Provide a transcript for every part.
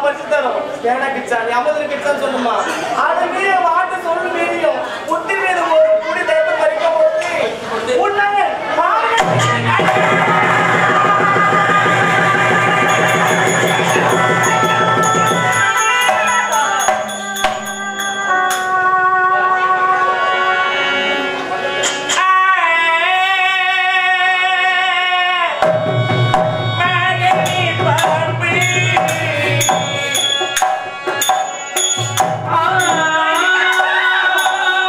பரிசு தரும் வேணா கிச்சா நீ ஐம்பது கிச்சான்னு சொல்லுமா அது மீறி வாட்டு சொல்லு மீறியும் புத்தி மீது ஒரு குடி தேர்த்து பறிக்க போட்டு உன்னை ஆ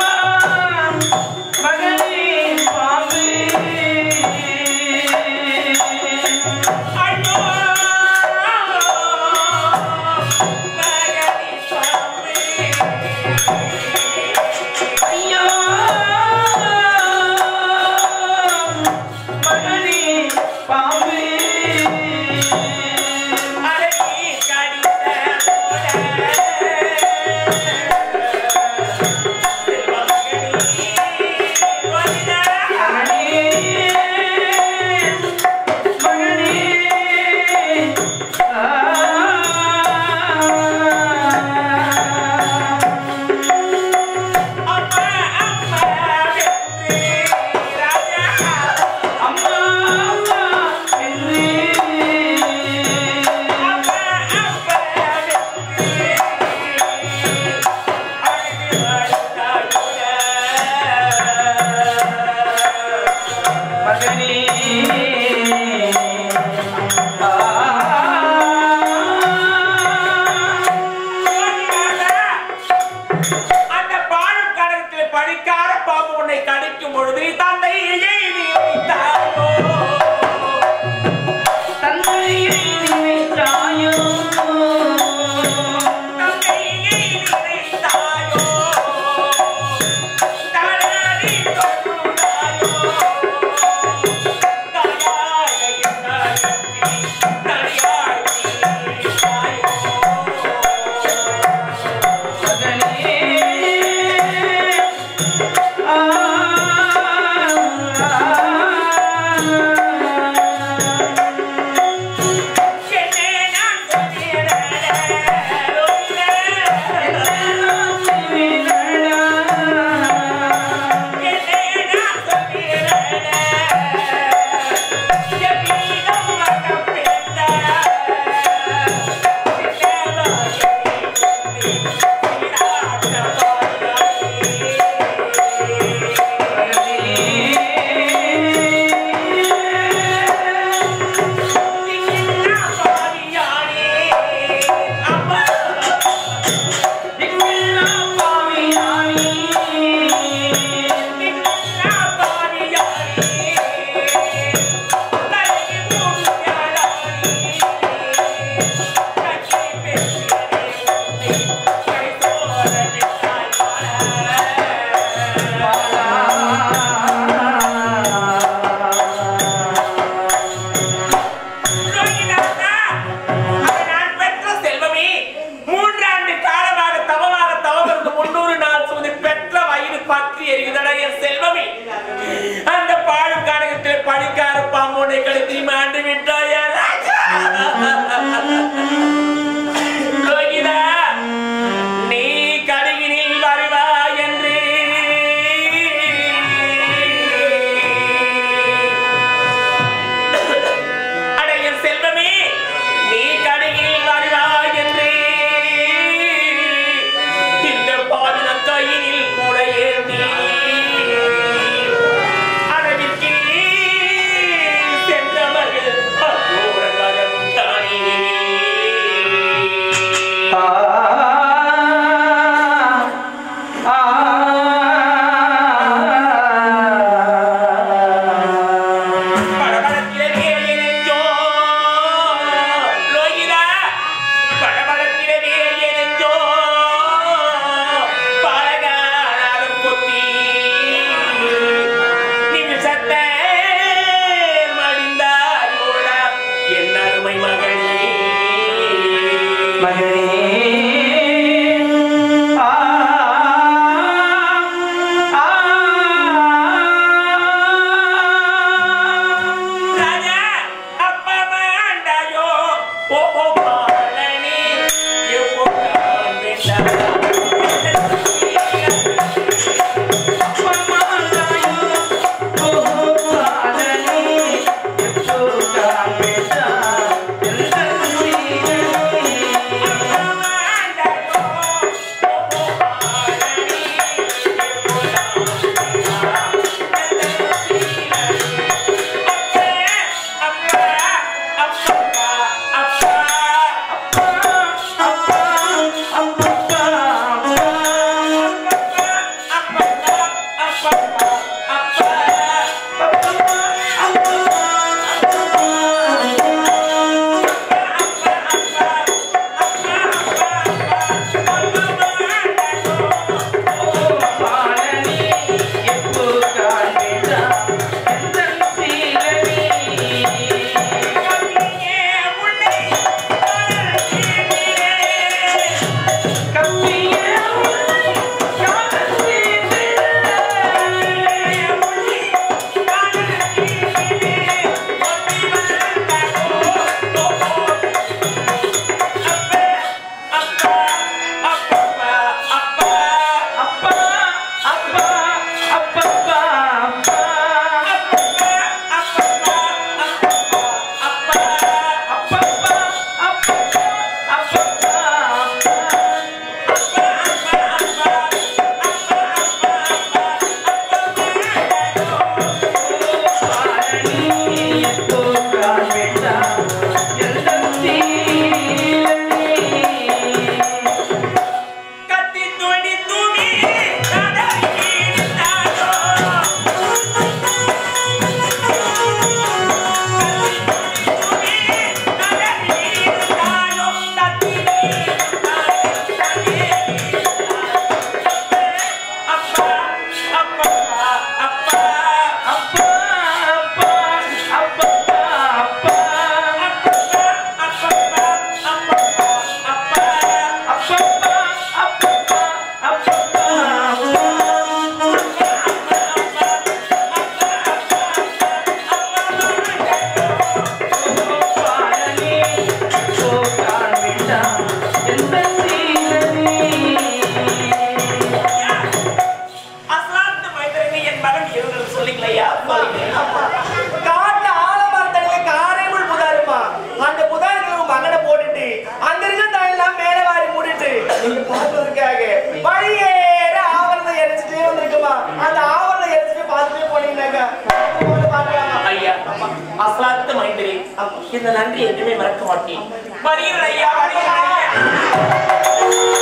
இந்த நன்றி என்றுமே மறக்க மாட்டேன் வருகிறேன் ஐயா வருகிறேன் ஐயா.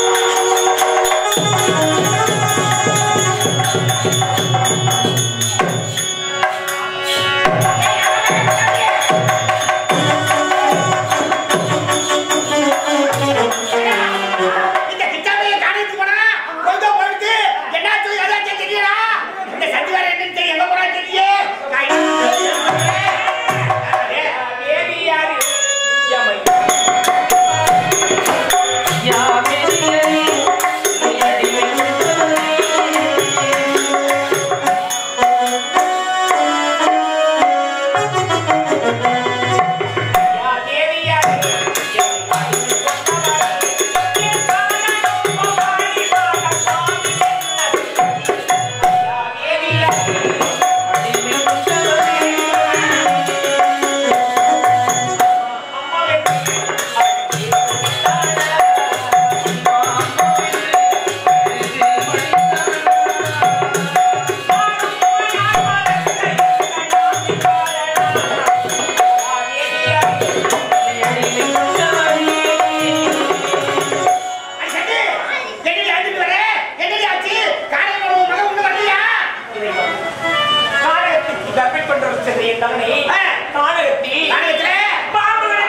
இந்த கிச்சாமைய காணிட்டு போனா கொஞ்சம் போயிட்டு என்னாச்சு ஏதாச்சும் தெரியலா இந்த சந்தி வேற என்னன்னு தெரியும் எங்க போறா தெரியல தேவி யாரு? யமை. யா தேவி யாரு? என் மடியில் கொண்டவள். என் காதலும் பவானி வாழ சுவாமி என்னது? யா தேவி யாரு? மடியில் கொண்டவளே. அம்மாவே சந்தி என்னடி அழுதுட்டு வர என்னடி ஆச்சு காலையில உன் மகன் ஒண்ணு வரலையா நாடகத்துக்கு டப்பிங் பண்றது சரி என் தங்கை ஆ. நாடகத்தில் நாடகத்துல பாம்புகளை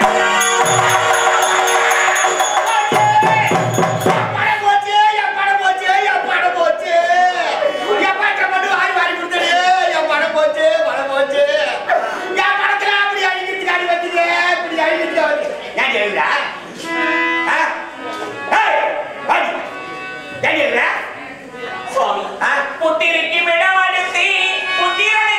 என் படம் போச்சு என் படம் போச்சு என் படம் போச்சு என் பாட்டை மட்டும் வாரி வாரி கொடுத்தது என் படம் போச்சு படம் போச்சு என் படத்துல அப்படி அழிக்கிறதுக்கு அடி வச்சுது இப்படி அழிக்கிறதுக்கு வந்து ஏன் எழுதுறா ஆ? ஏய், வாடி. ஏன் எழுதுறா சுவாமி ஆ? புத்திரிக்கு விடமடுத்தி புத்திரனை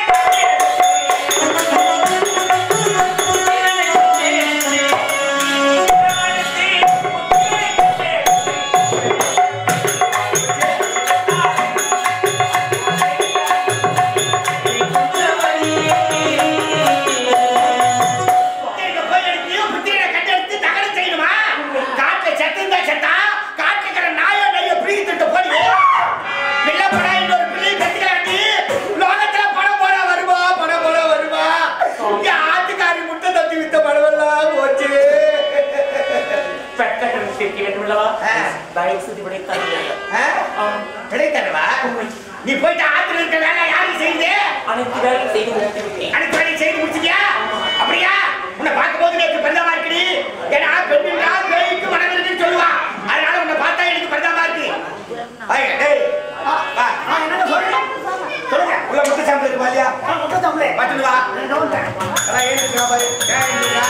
புத்திரனை போய் எடுத்து, புத்திரனை கட்டெடுத்து தகனம் செய்யணுமா? காட்டுல செத்து இருந்தா செத்தா, காட்டுல இருக்கிற நாயோ நையோ பிடுங்கி திட்டு போடி. பிள்ளை படா இன்னொரு பிள்ளையை பெத்துக்கலாண்டி. லோகத்துல பணம் போனா வருமா, பணம் போனா வருமா? இங்க ஆத்துக்காரி முட்டை தட்டி வித்த பணமெல்லாம் போச்சு. பெற்றகரத்திற்கு வேண்டுமல்லவா ஆ. தயவு செய்து விடைத்தார்கள் ஆ? கிடைத்தனவா? நீ போயிட்டு ஆத்துல இருக்க வேலை யாருக்கு செய்யுது அனைத்து வேலை செய்து முடித்து விட்டேன் அனைத்து வேலையும் செய்து முடிச்சிட்டியா அப்படியா உன்னை பார்க்கும்போது நேற்று பரிதாபமா இருக்குடி ஏன்னா பெண்ணுண்டா பேய்க்கு மனம் இருக்குன்னு சொல்லுவா அதனால உன்னை பார்த்தா எனக்கு பரிதாபமா இருக்கு ஐயா, டேய், வா, வா. சொல்லுங்க உள்ள முட்டை சாம்பிள் இருக்கு பாத்தியா பார்த்துட்டு வா அதான் எழுந்துக்கிறா பாரு ஏன் எழுந்துக்கிறா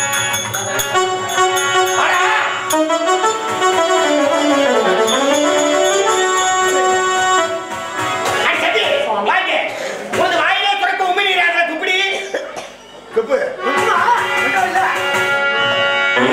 வாடா. அடி சத்தி, வாங்க. உனது வாயிலே துறக்க உண்மை நீராடுற துப்பிடி. துப்பு.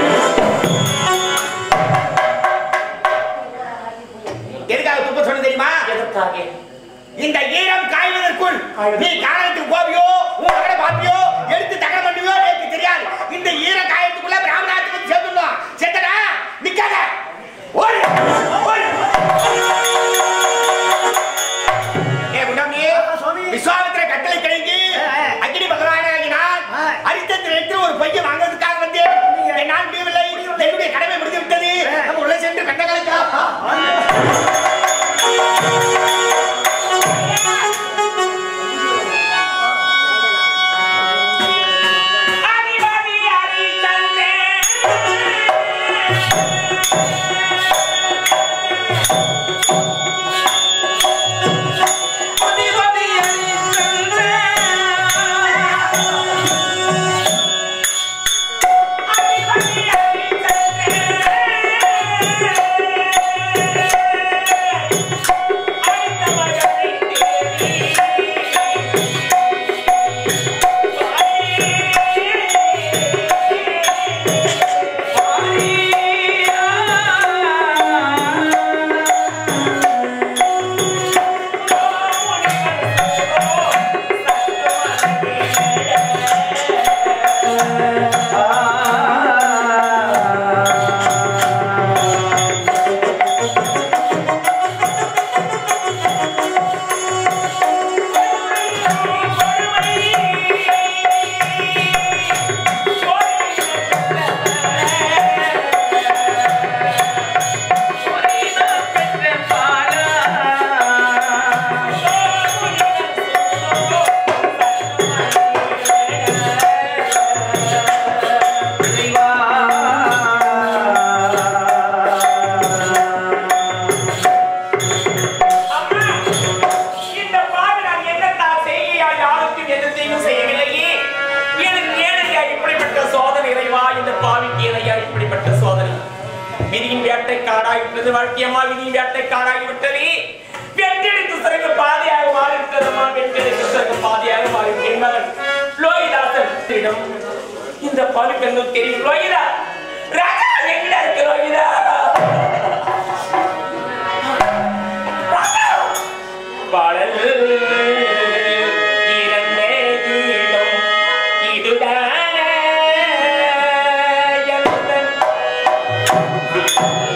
விதியின் வேட்டைக்காராகிவிட்டது வாழ்க்கையம்மா விதியின் வேட்டைக்காராகிவிட்டது வெற்றெடுத்து சிறகு பாதையாக மாறிவிட்டதம்மா வெற்றெடுத்து சிறகு பாதையாக மாறி என் மகன் லோகிதாசன் இந்த பழுக்கென்னு தெரியும் லோகிதா ராஜா எங்கடா இருக்கு லோகிதா ராஜா பாடல் இரண்டே கீதம் இதுதானே எந்தன்